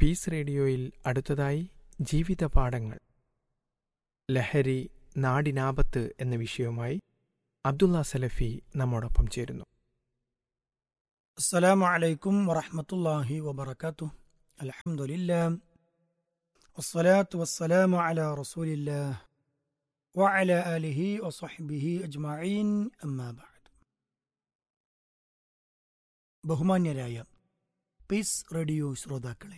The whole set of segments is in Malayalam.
പീസ് റേഡിയോയിൽ അടുത്തതായി ജീവിത പാഠങ്ങൾ ലഹരി നാടിനാപത്ത് എന്ന വിഷയവുമായി അബ്ദുള്ള സലഫി നമ്മോടൊപ്പം ചേരുന്നു السلام عليكم ورحمة الله وبركاته الحمد لله والصلاة والسلام على رسول الله وعلى آله وصحبه أجمعين أما بعد ബഹുമാന്യരായ പീസ് റേഡിയോ ശ്രോതാക്കളെ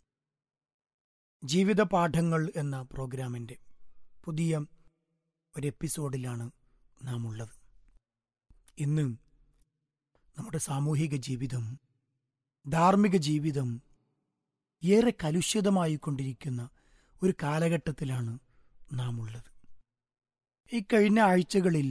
ജീവിത പാഠങ്ങൾ എന്ന പ്രോഗ്രാമിൻ്റെ പുതിയ ഒരു എപ്പിസോഡിലാണ് നാം ഉള്ളത് ഇന്ന് നമ്മുടെ സാമൂഹിക ജീവിതം ധാർമ്മിക ജീവിതം ഏറെ കലുഷിതമായി കൊണ്ടിരിക്കുന്ന ഒരു കാലഘട്ടത്തിലാണ് നാം ഉള്ളത് ഈ കഴിഞ്ഞ ആഴ്ചകളിൽ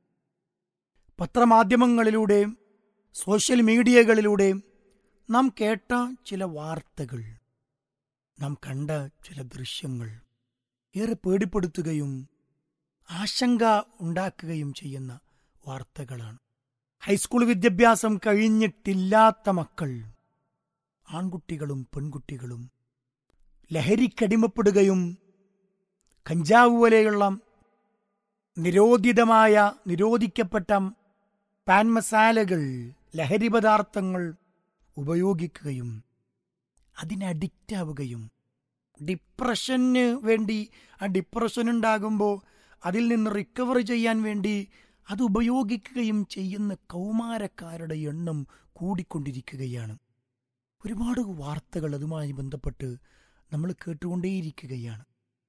പത്രമാധ്യമങ്ങളിലൂടെ സോഷ്യൽ മീഡിയകളിലൂടെ നാം കേട്ട ചില വാർത്തകൾ നാം കണ്ട ചില ദൃശ്യങ്ങൾ ഏറെ പേടിപ്പെടുത്തുകയും ആശങ്ക ഉണ്ടാക്കുകയും ചെയ്യുന്ന വാർത്തകളാണ് ഹൈസ്കൂൾ വിദ്യാഭ്യാസം കഴിഞ്ഞിട്ടില്ലാത്ത മക്കൾ ആൺകുട്ടികളും പെൺകുട്ടികളും ലഹരിക്കടിമപ്പെടുകയും കഞ്ചാവ് പോലെയുള്ള നിരോധിതമായ നിരോധിക്കപ്പെട്ട പാൻ മസാലകൾ ലഹരി പദാർത്ഥങ്ങൾ ഉപയോഗിക്കുകയും അതിന് അഡിക്റ്റ് ആവുകയും ഡിപ്രഷന് വേണ്ടി ആ ഡിപ്രഷൻ ഉണ്ടാകുമ്പോൾ അതിൽ നിന്ന് റിക്കവർ ചെയ്യാൻ വേണ്ടി അത് ഉപയോഗിക്കുകയും ചെയ്യുന്ന കൗമാരക്കാരുടെ എണ്ണം കൂടിക്കൊണ്ടിരിക്കുകയാണ് ഒരുപാട് വാർത്തകൾ അതുമായി ബന്ധപ്പെട്ട് നമ്മൾ കേട്ടുകൊണ്ടേയിരിക്കുകയാണ്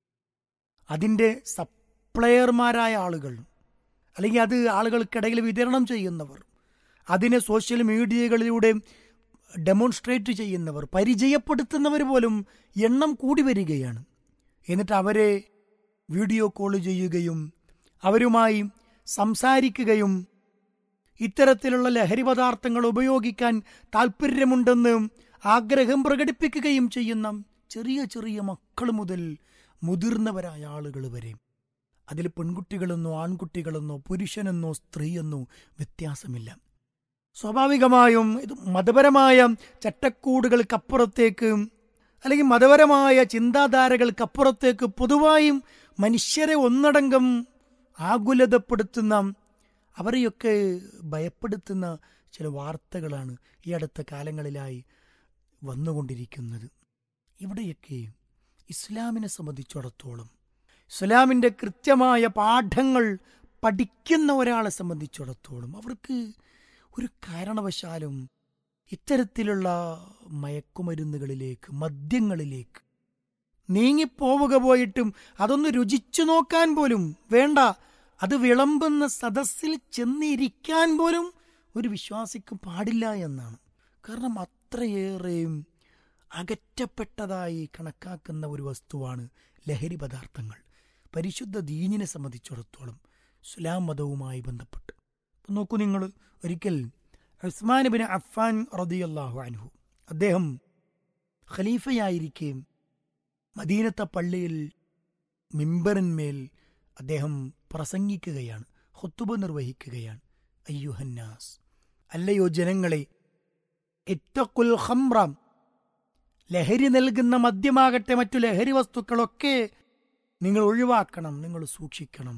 അതിൻ്റെ സപ്ലയർമാരായ ആളുകൾ അല്ലെങ്കിൽ അത് ആളുകൾക്കിടയിൽ വിതരണം ചെയ്യുന്നവർ അതിനെ സോഷ്യൽ മീഡിയകളിലൂടെ ഡെമോൺസ്ട്രേറ്റ് ചെയ്യുന്നവർ പരിചയപ്പെടുത്തുന്നവർ പോലും എണ്ണം കൂടി വരികയാണ് എന്നിട്ട് അവരെ വീഡിയോ കോൾ ചെയ്യുകയും അവരുമായി സംസാരിക്കുകയും ഇത്തരത്തിലുള്ള ലഹരി പദാർത്ഥങ്ങൾ ഉപയോഗിക്കാൻ താല്പര്യമുണ്ടെന്ന് ആഗ്രഹം പ്രകടിപ്പിക്കുകയും ചെയ്യുന്ന ചെറിയ ചെറിയ മക്കൾ മുതൽ മുതിർന്നവരായ ആളുകൾ വരെ അതിൽ പെൺകുട്ടികളെന്നോ ആൺകുട്ടികളെന്നോ പുരുഷനെന്നോ സ്ത്രീയെന്നോ വ്യത്യാസമില്ല സ്വാഭാവികമായും ഇത് മതപരമായ ചട്ടക്കൂടുകൾക്കപ്പുറത്തേക്ക് അല്ലെങ്കിൽ മതപരമായ ചിന്താധാരകൾക്കപ്പുറത്തേക്ക് പൊതുവായും മനുഷ്യരെ ഒന്നടങ്കം ആകുലതപ്പെടുത്തുന്ന അവരെയൊക്കെ ഭയപ്പെടുത്തുന്ന ചില വാർത്തകളാണ് ഈ അടുത്ത കാലങ്ങളിലായി വന്നുകൊണ്ടിരിക്കുന്നത് ഇവിടെയൊക്കെ ഇസ്ലാമിനെ സംബന്ധിച്ചിടത്തോളം ഇസ്ലാമിൻ്റെ കൃത്യമായ പാഠങ്ങൾ പഠിക്കുന്ന ഒരാളെ സംബന്ധിച്ചിടത്തോളം അവർക്ക് ഒരു കാരണവശാലും ഇത്തരത്തിലുള്ള മയക്കുമരുന്നുകളിലേക്ക് മദ്യങ്ങളിലേക്ക് നീങ്ങിപ്പോവുക പോയിട്ടും അതൊന്ന് രുചിച്ചു നോക്കാൻ പോലും വേണ്ട അത് വിളമ്പുന്ന സദസ്സിൽ ചെന്നിരിക്കാൻ പോലും ഒരു വിശ്വാസിക്ക് പാടില്ല എന്നാണ് കാരണം അത്രയേറെയും അകറ്റപ്പെട്ടതായി കണക്കാക്കുന്ന ഒരു വസ്തുവാണ് ലഹരി പദാർത്ഥങ്ങൾ പരിശുദ്ധ ദീനിനെ സംബന്ധിച്ചിടത്തോളം ഇസ്ലാം മതവുമായി ബന്ധപ്പെട്ട് നോക്കൂ നിങ്ങൾ ഒരിക്കൽ ഉസ്മാൻ ബിൻ അഫാൻ റദിയല്ലാഹു അൻഹു അദ്ദേഹം ഖലീഫയായിരിക്കെ മദീനത്തെ പള്ളിയിൽ മിമ്പറിന്മേൽ അദ്ദേഹം പ്രസംഗിക്കുകയാണ് ഹൊത്തുബ നിർവഹിക്കുകയാണ് അയ്യുഹന്നാസ് അല്ലയോ ജനങ്ങളെ എത്തക്കുൽ ഹംറം ലഹരി നൽകുന്ന മദ്യമാകട്ടെ മറ്റു ലഹരി വസ്തുക്കളൊക്കെ നിങ്ങൾ ഒഴിവാക്കണം നിങ്ങൾ സൂക്ഷിക്കണം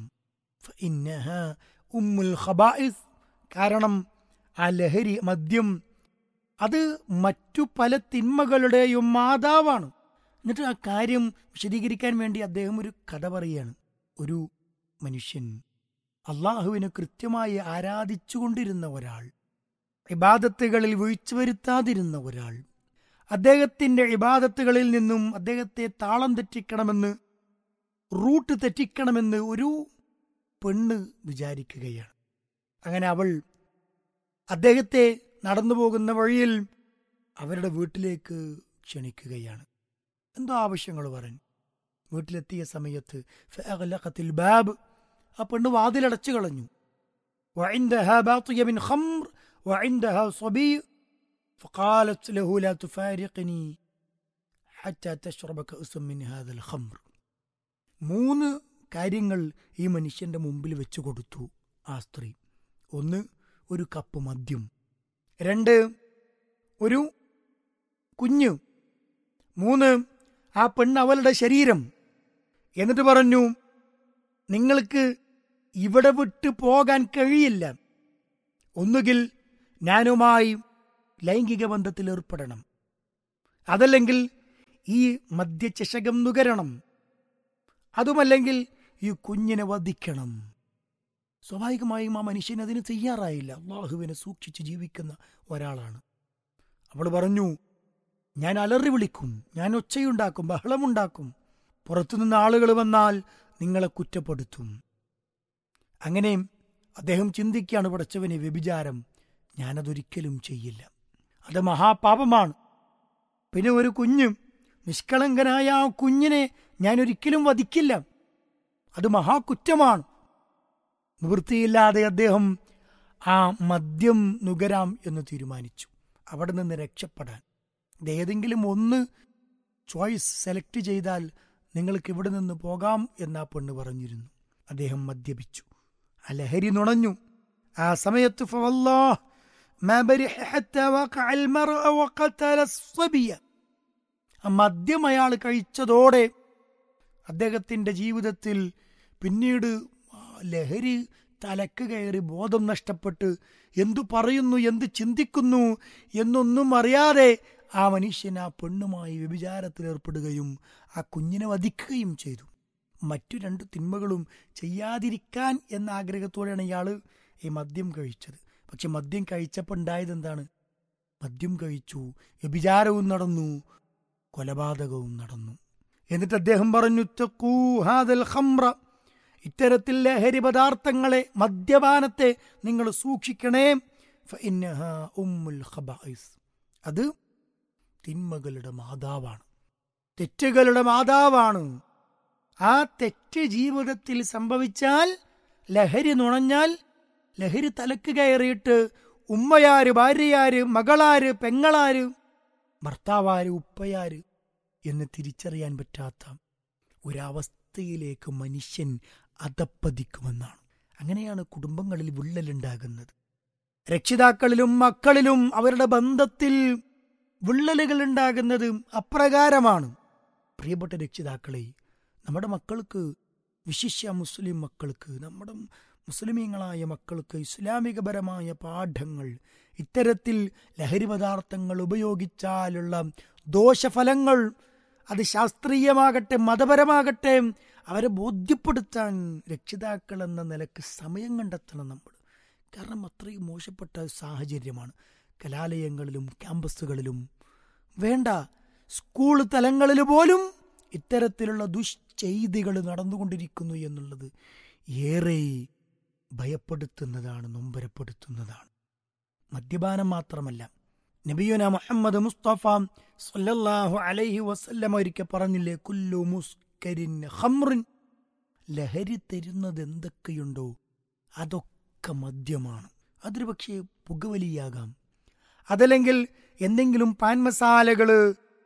ഉമ്മുൽ ഖബായിസ് കാരണം ആ ലഹരി മദ്യം അത് മറ്റു പല തിന്മകളുടെയും മാതാവാണ് എന്നിട്ട് ആ കാര്യം വിശദീകരിക്കാൻ വേണ്ടി അദ്ദേഹം ഒരു കഥ പറയുകയാണ് ഒരു മനുഷ്യൻ അള്ളാഹുവിനെ കൃത്യമായി ആരാധിച്ചുകൊണ്ടിരുന്ന ഒരാൾ ഇബാദത്തുകളിൽ വീഴ്ച വരുത്താതിരുന്ന ഒരാൾ അദ്ദേഹത്തിന്റെ ഇബാദത്തുകളിൽ നിന്നും അദ്ദേഹത്തെ താളം തെറ്റിക്കണമെന്ന് റൂട്ട് തെറ്റിക്കണമെന്ന് ഒരു പെണ്ണ് വിചാരിക്കുകയാണ് അങ്ങനെ അവൾ അദ്ദേഹത്തെ നടന്നു പോകുന്ന വഴിയിൽ അവരുടെ വീട്ടിലേക്ക് ക്ഷണിക്കുകയാണ് എന്തോ ആവശ്യങ്ങൾ പറഞ്ഞു വീട്ടിലെത്തിയ സമയത്ത് ഫഅഗ്ലഖത്തിൽ ബാബ് ആ പെണ്ണ് വാതിലടച്ചു കളഞ്ഞു وعندها باطية من خمر وعندها صبي فقالت له لا تفارقني حتى تشرب كأسا من هذا الخمر മൂന്ന് കാര്യങ്ങൾ ഈ മനുഷ്യന്റെ മുമ്പിൽ വെച്ചു കൊടുത്തു ആ സ്ത്രീ ഒന്ന് ഒരു കപ്പ് മദ്യം രണ്ട് ഒരു കുഞ്ഞ് മൂന്ന് ആ പെണ്ണ് അവളുടെ ശരീരം എന്നിട്ട് പറഞ്ഞു നിങ്ങൾക്ക് ഇവിടെ വിട്ടു പോകാൻ കഴിയില്ല ഒന്നുകിൽ ഞാനുമായി ലൈംഗിക ബന്ധത്തിൽ ഏർപ്പെടണം അതല്ലെങ്കിൽ ഈ മദ്യചഷകം നുകരണം അതുമല്ലെങ്കിൽ ഈ കുഞ്ഞിനെ വധിക്കണം സ്വാഭാവികമായും ആ മനുഷ്യൻ അതിന് തയ്യാറായില്ല അള്ളാഹുവിനെ സൂക്ഷിച്ച് ജീവിക്കുന്ന ഒരാളാണ് അവൾ പറഞ്ഞു ഞാൻ അലറി വിളിക്കും ഞാൻ ഒച്ചയുണ്ടാക്കും ബഹളമുണ്ടാക്കും പുറത്തുനിന്ന് ആളുകൾ വന്നാൽ നിങ്ങളെ കുറ്റപ്പെടുത്തും അങ്ങനെ അദ്ദേഹം ചിന്തിക്കുകയാണ് പടച്ചവനെ വ്യഭിചാരം ഞാനതൊരിക്കലും ചെയ്യില്ല അത് മഹാപാപമാണ് പിന്നെ ഒരു കുഞ്ഞ് നിഷ്കളങ്കനായ ആ കുഞ്ഞിനെ ഞാൻ ഒരിക്കലും വധിക്കില്ല അത് മഹാകുറ്റമാണ് നിവൃത്തിയില്ലാതെ അദ്ദേഹം ആ മദ്യം നുകരാം എന്ന് തീരുമാനിച്ചു അവിടെ നിന്ന് രക്ഷപ്പെടാൻ ഇത് ഏതെങ്കിലും ഒന്ന് ചോയ്സ് സെലക്ട് ചെയ്താൽ നിങ്ങൾക്ക് ഇവിടെ നിന്ന് പോകാം എന്ന് ആ പെണ്ണ് പറഞ്ഞിരുന്നു അദ്ദേഹം മദ്യപിച്ചു ആ ലഹരി നുണഞ്ഞു ആ സമയത്ത് فوالله ما برح حتى وقع المرء وقتل الصبي ആ മദ്യം അയാൾ കഴിച്ചതോടെ അദ്ദേഹത്തിന്റെ ജീവിതത്തിൽ പിന്നീട് ആ ലഹരി തലക്ക് കയറി ബോധം നഷ്ടപ്പെട്ട് എന്തു പറയുന്നു എന്ത് ചിന്തിക്കുന്നു എന്നൊന്നും അറിയാതെ ആ മനുഷ്യൻ ആ പെണ്ണുമായി വ്യഭിചാരത്തിൽ ഏർപ്പെടുകയും ആ കുഞ്ഞിനെ വധിക്കുകയും ചെയ്തു മറ്റു രണ്ട് തിന്മകളും ചെയ്യാതിരിക്കാൻ എന്ന ആഗ്രഹത്തോടെയാണ് ഇയാൾ ഈ മദ്യം കഴിച്ചത് പക്ഷെ മദ്യം കഴിച്ചപ്പോൾ ഉണ്ടായത് എന്താണ് മദ്യം കഴിച്ചു വ്യഭിചാരവും നടന്നു കൊലപാതകവും നടന്നു എന്നിട്ട് അദ്ദേഹം പറഞ്ഞു "ഇത്തഖൂ ഹാദൽ ഖംറ ഇത്തരത്തിൽ ലഹരി പദാർത്ഥങ്ങളെ മദ്യപാനത്തെ നിങ്ങൾ സൂക്ഷിക്കണേ ഫഇന്നഹാ ഉമ്മുൽ ഖബായിസ് അത് തിന്മകളുടെ മാതാവാണ് തെറ്റുകളുടെ മാതാവാണ് ആ തെറ്റ് ജീവിതത്തിൽ സംഭവിച്ചാൽ ലഹരി നുണഞ്ഞാൽ ലഹരി തലക്ക് കയറിയിട്ട് ഉമ്മയാര് ഭാര്യയാര് മകളാര് പെങ്ങളാര് ഭർത്താവാര് ഉപ്പയാര് എന്ന് തിരിച്ചറിയാൻ പറ്റാത്ത ഒരവസ്ഥയിലേക്ക് മനുഷ്യൻ അധപ്പതിക്കുമെന്നാണ് അങ്ങനെയാണ് കുടുംബങ്ങളിൽ വിള്ളലുണ്ടാകുന്നത് രക്ഷിതാക്കളിലും മക്കളിലും അവരുടെ ബന്ധത്തിൽ വിള്ളലുകൾ ഉണ്ടാകുന്നത് അപ്രകാരമാണ് പ്രിയപ്പെട്ട രക്ഷിതാക്കളെ നമ്മുടെ മക്കൾക്ക് വിശിഷ്യ മുസ്ലിം മക്കൾക്ക് നമ്മുടെ മുസ്ലിമീങ്ങളായ മക്കൾക്ക് ഇസ്ലാമികപരമായ പാഠങ്ങൾ ഇത്തരത്തിൽ ലഹരി പദാർത്ഥങ്ങൾ ഉപയോഗിച്ചാലുള്ള ദോഷഫലങ്ങൾ അത് ശാസ്ത്രീയമാകട്ടെ മതപരമാകട്ടെ അവരെ ബോധ്യപ്പെടുത്താൻ രക്ഷിതാക്കൾ എന്ന നിലക്ക് സമയം കണ്ടെത്തണം നമ്മൾ കാരണം അത്രയും മോശപ്പെട്ട സാഹചര്യമാണ് കലാലയങ്ങളിലും ക്യാമ്പസുകളിലും വേണ്ട സ്കൂൾ തലങ്ങളിൽ പോലും ഇത്തരത്തിലുള്ള ദുഷ്ചെയ്തികൾ നടന്നുകൊണ്ടിരിക്കുന്നു എന്നുള്ളത് ഏറെ ഭയപ്പെടുത്തുന്നതാണ് നൊമ്പരപ്പെടുത്തുന്നതാണ് മദ്യപാനം മാത്രമല്ല നബിയുന മുഹമ്മദ് മുസ്തഫ സല്ലല്ലാഹു അലൈഹി വസല്ലം ഒരിക്കൽ പറഞ്ഞില്ലേ കുല്ലു മുസ്കരിൻ ഹംറിൻ ലഹരി തരുന്നത് എന്തൊക്കെയുണ്ടോ അതൊക്കെ മദ്യമാണ് അതൊരു പക്ഷേ പുകവലിയാകാം അതല്ലെങ്കിൽ എന്തെങ്കിലും പാൻ മസാലകള്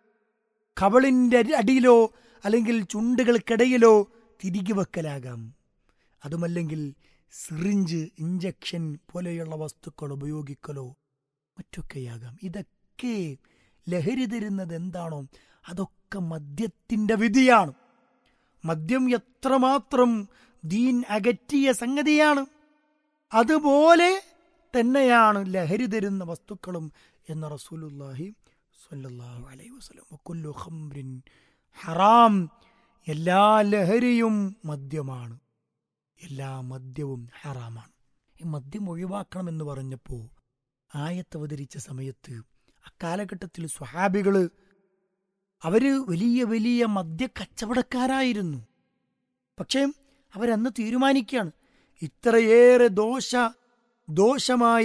കവളിന്റെ അടിയിലോ അല്ലെങ്കിൽ ചുണ്ടുകൾക്കിടയിലോ തിരികെ വെക്കലാകാം അതുമല്ലെങ്കിൽ സിറിഞ്ച് ഇഞ്ചക്ഷൻ പോലെയുള്ള വസ്തുക്കൾ ഉപയോഗിക്കലോ മറ്റൊക്കെയാകാം ഇതൊക്കെ ലഹരി തരുന്നത് എന്താണോ അതൊക്കെ മദ്യത്തിന്റെ വിധിയാണ് മദ്യം എത്രമാത്രം ദീൻ അകറ്റിയ സംഗതിയാണ് അതുപോലെ തന്നെയാണ് ലഹരി തരുന്ന വസ്തുക്കളും എന്ന റസൂലുല്ലാഹി സ്വല്ലല്ലാഹു അലൈഹി വസല്ലം വകുല്ലു ഖംറിൻ ഹറാം എല്ലാ ലഹരിയും മദ്യമാണ് എല്ലാ മദ്യവും ഹറാമാണ് ഈ മദ്യം ഒഴിവാക്കണമെന്ന് പറഞ്ഞപ്പോൾ ആയത്ത് അവതരിച്ച സമയത്ത് അക്കാലഘട്ടത്തിൽ സ്വഹാബികള് അവര് വലിയ വലിയ മദ്യ കച്ചവടക്കാരായിരുന്നു പക്ഷേ അവരന്ന് തീരുമാനിക്കുകയാണ് ഇത്രയേറെ ദോഷ ദോഷമായ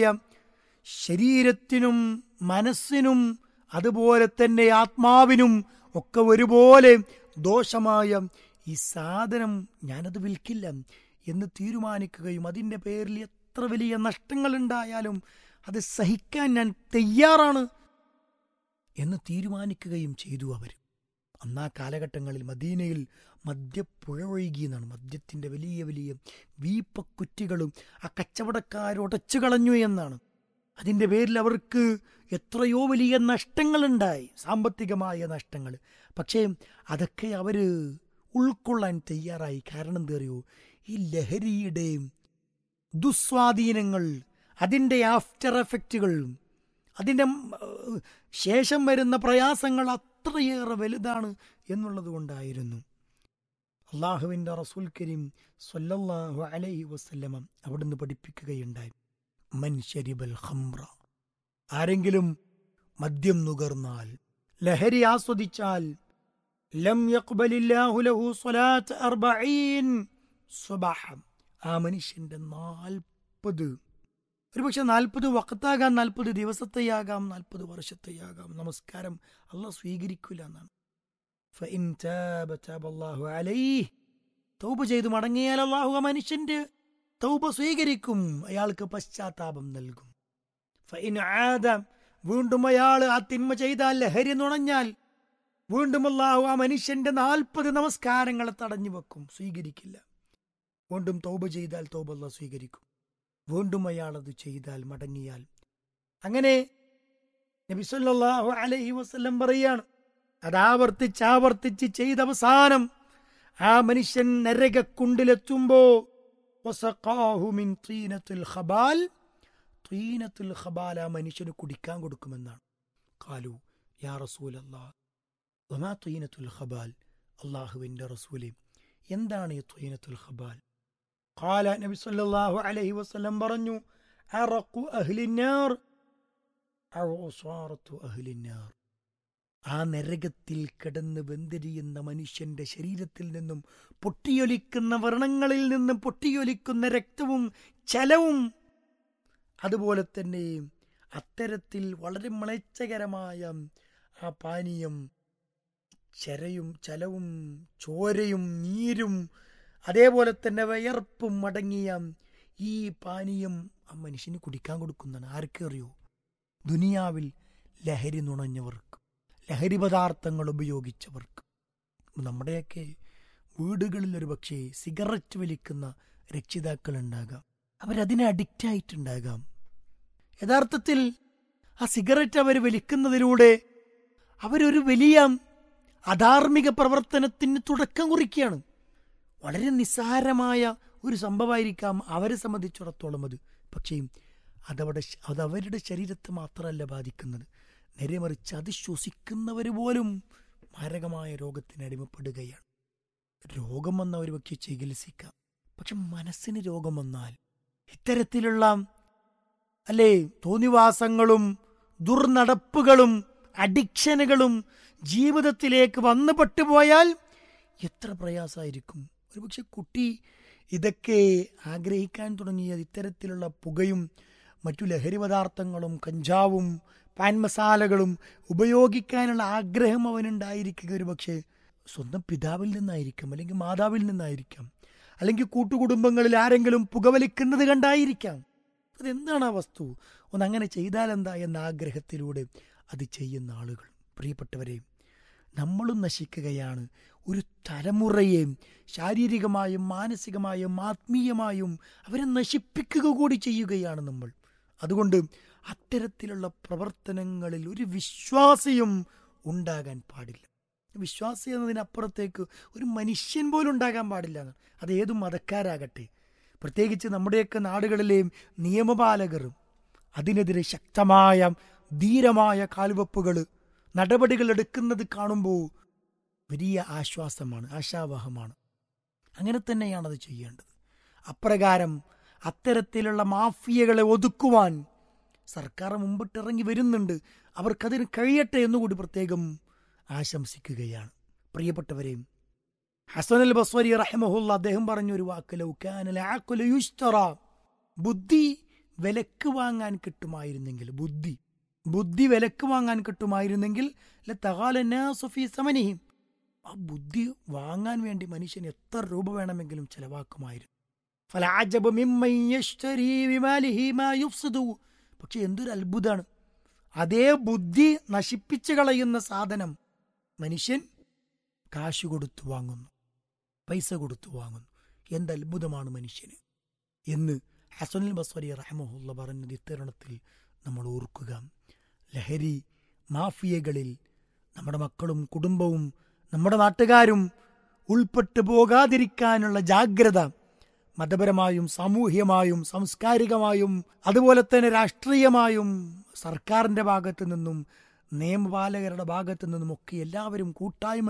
ശരീരത്തിനും മനസ്സിനും അതുപോലെ തന്നെ ആത്മാവിനും ഒക്കെ ഒരുപോലെ ദോഷമായ ഈ സാധനം ഞാനത് വിൽക്കില്ല എന്ന് തീരുമാനിക്കുകയും അതിൻ്റെ പേരിൽ എത്ര വലിയ നഷ്ടങ്ങൾ ഉണ്ടായാലും അത് സഹിക്കാൻ ഞാൻ തയ്യാറാണ് എന്ന് തീരുമാനിക്കുകയും ചെയ്തു അവർ അന്നാ കാലഘട്ടങ്ങളിൽ മദീനയിൽ മദ്യപ്പുഴ ഒഴുകിയെന്നാണ് മദ്യത്തിന്റെ വലിയ വലിയ വീപ്പക്കുറ്റികളും ആ കച്ചവടക്കാർ ഉടച്ചു കളഞ്ഞു എന്നാണ് അതിൻ്റെ പേരിൽ അവർക്ക് എത്രയോ വലിയ നഷ്ടങ്ങളുണ്ടായി സാമ്പത്തികമായ നഷ്ടങ്ങൾ പക്ഷേ അതൊക്കെ അവർ ഉൾക്കൊള്ളാൻ തയ്യാറായി കാരണം എന്താ അറിയോ ഈ ലഹരിയുടെ ദുസ്വാധീനങ്ങൾ അതിൻ്റെ ആഫ്റ്റർ എഫക്റ്റുകൾ അതിൻ്റെ ഉം, ശേഷം വരുന്ന പ്രയാസങ്ങൾ അത്രയേറെ വലുതാണ് എന്നുള്ളത് കൊണ്ടായിരുന്നു അള്ളാഹുവിൻ്റെ റസൂൽ കരീം സല്ലല്ലാഹു അലൈഹി വസല്ലമ അവിടുന്ന് പഠിപ്പിക്കുകയുണ്ടായി മൻ ശരിബൽ ഖംറ ആരെങ്കിലും മദ്യം നുകർന്നാൽ ലഹരി ആസ്വദിച്ചാൽ ലം യഖ്ബലില്ലാഹു ലഹു സ്വലാത്ത് അർബഈൻ സ്വബാഹം ആ മനുഷ്യന്റെ നാൽപ്പത് ഒരുപക്ഷെ നാൽപ്പത് വക്കത്താകാം നാൽപ്പത് ദിവസത്തെയാകാം നാൽപ്പത് വർഷത്തെയാകാം നമസ്കാരം അള്ളാഹ് സ്വീകരിക്കില്ല എന്നാണ് ഫഇൻ താബ താബ അല്ലാഹു അലൈഹി തൗബ ചെയ്തു മടങ്ങിയാൽ അള്ളാഹു ആ മനുഷ്യന്റെ തൗബ സ്വീകരിക്കും അയാൾക്ക് പശ്ചാത്താപം നൽകും ഫഇൻ ആദ വീണ്ടും അയാൾ ആ തിന്മ ചെയ്താൽ ലഹരി നുണഞ്ഞാൽ വീണ്ടും അള്ളാഹു ആ മനുഷ്യന്റെ നാൽപ്പത് നമസ്കാരങ്ങളെ തടഞ്ഞു വെക്കും സ്വീകരിക്കില്ല വീണ്ടും തൗബ ചെയ്താൽ തൗബ അള്ളാഹ് സ്വീകരിക്കും വീണ്ടും അയാൾ അത് ചെയ്താൽ മടങ്ങിയാൽ അങ്ങനെ നബി സല്ലല്ലാഹു അലൈഹി വസല്ലം പറയാണ് അത് ആവർത്തിച്ച് ആവർത്തിച്ച് ചെയ്ത അവസാനം ആ മനുഷ്യൻ നരകക്കുണ്ടിലെത്തുമ്പോ വസഖാഹു മിൻ തീനത്തുൽ ഖബാൽ തീനത്തുൽ ഖബാൽ ആ മനുഷ്യന് കുടിക്കാൻ കൊടുക്കുമെന്നാണ് കാലു യാ റസൂലല്ലാ വമാ തീനത്തുൽ ഖബാൽ അള്ളാഹുവിൻ്റെ റസൂലെ എന്താണ് ഈ തീനത്തുൽ ഖബാൽ قال നബി സല്ലല്ലാഹു അലൈഹി വസല്ലം പറഞ്ഞു അറഖു അഹ്ലിന്നാർ ഔ ഉസാറത്തു അഹ്ലിന്നാർ ആ നരകത്തിൽ കിടന്ന് വെന്തിരിയുന്ന മനുഷ്യന്റെ ശരീരത്തിൽ നിന്നും പൊട്ടിയൊലിക്കുന്ന വ്രണങ്ങളിൽ നിന്നും പൊട്ടിയൊലിക്കുന്ന രക്തവും ചലവും അതുപോലെ തന്നെ അത്തരത്തിൽ വളരെ മ്ലേച്ഛകരമായ ആ പാനീയം ചരയും ചലവും ചോരയും നീരും അതേപോലെ തന്നെ വയർപ്പും അടങ്ങിയ ഈ പാനീയം ആ മനുഷ്യന് കുടിക്കാൻ കൊടുക്കുന്നതാണ് ആർക്കറിയോ ദുനിയാവിൽ ലഹരി നുണഞ്ഞവർക്ക് ലഹരി പദാർത്ഥങ്ങൾ ഉപയോഗിച്ചവർക്ക് നമ്മുടെയൊക്കെ വീടുകളിൽ ഒരു പക്ഷേ സിഗരറ്റ് വലിക്കുന്ന രക്ഷിതാക്കൾ ഉണ്ടാകാം അവരതിനെ അഡിക്റ്റ് ആയിട്ടുണ്ടാകാം യഥാർത്ഥത്തിൽ ആ സിഗരറ്റ് അവർ വലിക്കുന്നതിലൂടെ അവരൊരു വലിയ അധാർമിക പ്രവർത്തനത്തിന് തുടക്കം കുറിക്കുകയാണ് വളരെ നിസ്സാരമായ ഒരു സംഭവമായിരിക്കാം അവരെ സംബന്ധിച്ചിടത്തോളം അത് പക്ഷേ അതവിടെ അത് അവരുടെ ശരീരത്തെ മാത്രമല്ല ബാധിക്കുന്നത് നേരെ മറിച്ച് അത് ശ്വസിക്കുന്നവർ പോലും മാരകമായ രോഗത്തിന് അടിമപ്പെടുകയാണ് രോഗം വന്ന ഒരു വ്യക്തി ചികിത്സിക്കാം പക്ഷെ മനസ്സിന് രോഗം വന്നാൽ ഇത്തരത്തിലുള്ള അല്ലേ തോന്നിവാസങ്ങളും ദുർനടപ്പുകളും അഡിക്ഷനുകളും ജീവിതത്തിലേക്ക് വന്നു പെട്ടുപോയാൽ എത്ര പ്രയാസമായിരിക്കും ഒരുപക്ഷെ കുട്ടി ഇതൊക്കെ ആഗ്രഹിക്കാൻ തുടങ്ങിയത് ഇത്തരത്തിലുള്ള പുകയും മറ്റു ലഹരി പദാർത്ഥങ്ങളും കഞ്ചാവും പാൻ മസാലകളും ഉപയോഗിക്കാനുള്ള ആഗ്രഹം അവനുണ്ടായിരിക്കുക ഒരു പക്ഷേ സ്വന്തം പിതാവിൽ നിന്നായിരിക്കാം അല്ലെങ്കിൽ മാതാവിൽ നിന്നായിരിക്കാം അല്ലെങ്കിൽ കൂട്ടുകുടുംബങ്ങളിൽ ആരെങ്കിലും പുകവലിക്കുന്നത് കണ്ടായിരിക്കാം അതെന്താണ് ആ വസ്തു ഒന്ന് അങ്ങനെ ചെയ്താലെന്താ എന്ന ആഗ്രഹത്തിലൂടെ അത് ചെയ്യുന്ന ആളുകൾ പ്രിയപ്പെട്ടവരെ നമ്മളും നശിക്കുകയാണ് ഒരു തലമുറയെ ശാരീരികമായും മാനസികമായും ആത്മീയമായും അവരെ നശിപ്പിക്കുക കൂടി ചെയ്യുകയാണ് നമ്മൾ അതുകൊണ്ട് അത്തരത്തിലുള്ള പ്രവർത്തനങ്ങളിൽ ഒരു വിശ്വാസിയും ഉണ്ടാകാൻ പാടില്ല വിശ്വാസി എന്നതിനപ്പുറത്തേക്ക് ഒരു മനുഷ്യൻ പോലും ഉണ്ടാകാൻ പാടില്ല എന്ന് അത് ഏത് മതക്കാരാകട്ടെ പ്രത്യേകിച്ച് നമ്മുടെയൊക്കെ നാടുകളിലെയും നിയമപാലകർ അതിനെതിരെ ശക്തമായ ധീരമായ കാൽവെപ്പുകൾ നടപടികൾ എടുക്കുന്നത് കാണുമ്പോൾ വലിയ ആശ്വാസമാണ് ആശാവഹമാണ് അങ്ങനെ തന്നെയാണ് അത് ചെയ്യേണ്ടത് അപ്രകാരം അത്തരത്തിലുള്ള മാഫിയകളെ ഒതുക്കുവാൻ സർക്കാർ മുമ്പിട്ടിറങ്ങി വരുന്നുണ്ട് അവർക്കതിന് കഴിയട്ടെ എന്നുകൂടി പ്രത്യേകം ആശംസിക്കുകയാണ് പ്രിയപ്പെട്ടവരെ ഹസൻ അൽ ബസ്വരി റഹ്മഹുല്ല അദ്ദേഹം പറഞ്ഞൊരു വാക്ക് ലൗക്കാനൽ ആക്കുല യുസ്തറ ബുദ്ധി വിലക്ക് വാങ്ങാൻ കിട്ടുമായിരുന്നെങ്കിൽ ബുദ്ധി ബുദ്ധി വിലക്ക് വാങ്ങാൻ കിട്ടുമായിരുന്നെങ്കിൽ ലതഗാലന്നാസു ഫീ സമനിഹിം ആ ബുദ്ധി വാങ്ങാൻ വേണ്ടി മനുഷ്യൻ എത്ര രൂപ വേണമെങ്കിലും ചെലവാക്കുമായിരുന്നു ഫലാജബ മിമ്മൻ യശ്തരി ബിമാലിഹി മാ യുഫ്സിദു പക്ഷെ എന്തൊരു അത്ഭുതമാണ് അതേ ബുദ്ധി നശിപ്പിച്ചു കളയുന്ന സാധനം മനുഷ്യൻ കാശ് കൊടുത്തു വാങ്ങുന്നു പൈസ കൊടുത്തു വാങ്ങുന്നു എന്ത് അത്ഭുതമാണ് മനുഷ്യന് എന്ന് ഹസനുൽ ബസ്വരി റഹമുല്ല പറഞ്ഞത് ഇത്തരുണത്തിൽ നമ്മൾ ഓർക്കുക ലഹരി മാഫിയകളിൽ നമ്മുടെ മക്കളും കുടുംബവും നമ്മുടെ നാട്ടുകാരും ഉൾപ്പെട്ടു പോകാതിരിക്കാനുള്ള ജാഗ്രത മതപരമായും സാമൂഹ്യമായും സാംസ്കാരികമായും അതുപോലെ തന്നെ രാഷ്ട്രീയമായും സർക്കാരിൻ്റെ ഭാഗത്തു നിന്നും നിയമപാലകരുടെ ഭാഗത്തു നിന്നുമൊക്കെ എല്ലാവരും കൂട്ടായ്മ